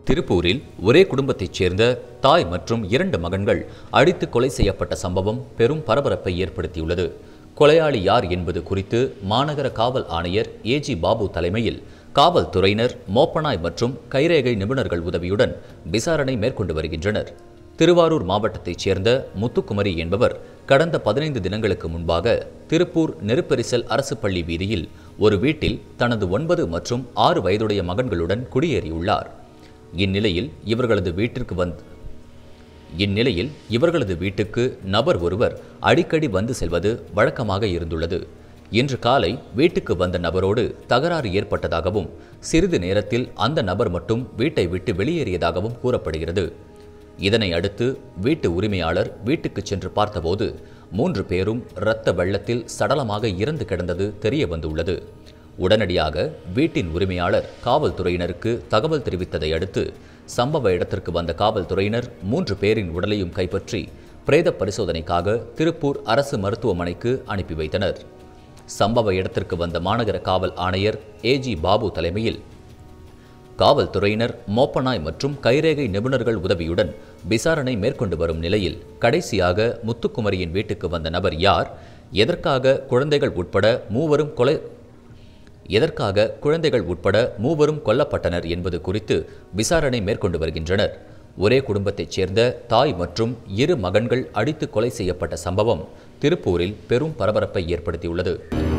திருப்பூரில் ஒரே குடும்பத்தைச் சேர்ந்த தாய் மற்றும் இரண்டு மகன்கள் அடித்து கொலை செய்யப்பட்ட சம்பவம் பெரும் பரபரப்பை ஏற்படுத்தியுள்ளது கொலையாளி யார் என்பது குறித்து மாநகர காவல் ஆணையர் ஏஜி பாபு தலைமையில் காவல்துறையினர் மோப்பனாய் மற்றும் கைரேகை நிபுணர்கள் உதவியுடன் விசாரணை மேற்கொண்டு வருகின்றனர் திருவாரூர் மாவட்டத்தைச் சேர்ந்த முத்துக்குமரி என்பவர் கடந்த பதினைந்து தினங்களுக்கு முன்பாக திருப்பூர் நெருப்பரிசல் அரசு பள்ளி வீதியில் ஒரு வீட்டில் தனது ஒன்பது மற்றும் ஆறு வயதுடைய மகன்களுடன் குடியேறியுள்ளார் இந்நிலையில் இவர்களது வீட்டிற்கு வந்து இந்நிலையில் இவர்களது வீட்டுக்கு நபர் ஒருவர் அடிக்கடி வந்து செல்வது வழக்கமாக இருந்துள்ளது இன்று காலை வீட்டுக்கு வந்த நபரோடு தகராறு ஏற்பட்டதாகவும் சிறிது நேரத்தில் அந்த நபர் மட்டும் வீட்டை விட்டு வெளியேறியதாகவும் கூறப்படுகிறது இதனை அடுத்து வீட்டு உரிமையாளர் வீட்டுக்கு சென்று பார்த்தபோது மூன்று பேரும் இரத்த வெள்ளத்தில் சடலமாக இறந்து கிடந்தது தெரிய வந்துள்ளது உடனடியாக வீட்டின் உரிமையாளர் காவல்துறையினருக்கு தகவல் தெரிவித்ததை அடுத்து சம்பவ இடத்திற்கு வந்த காவல்துறையினர் மூன்று பேரின் உடலையும் கைப்பற்றி பிரேத பரிசோதனைக்காக திருப்பூர் அரசு மருத்துவமனைக்கு அனுப்பி வைத்தனர் சம்பவ இடத்திற்கு வந்த மாநகர காவல் ஆணையர் ஏஜி பாபு தலைமையில் காவல்துறையினர் மோப்பனாய் மற்றும் கைரேகை நிபுணர்கள் உதவியுடன் விசாரணை மேற்கொண்டு வரும் நிலையில் கடைசியாக முத்துக்குமரியின் வீட்டுக்கு வந்த நபர் யார் எதற்காக குழந்தைகள் உட்பட மூவரும் கொலை எதற்காக குழந்தைகள் உட்பட மூவரும் கொல்லப்பட்டனர் என்பது குறித்து விசாரணை மேற்கொண்டு வருகின்றனர் ஒரே குடும்பத்தைச் சேர்ந்த தாய் மற்றும் இரு மகன்கள் அடித்து கொலை செய்யப்பட்ட சம்பவம் திருப்பூரில் பெரும் பரபரப்பை ஏற்படுத்தியுள்ளது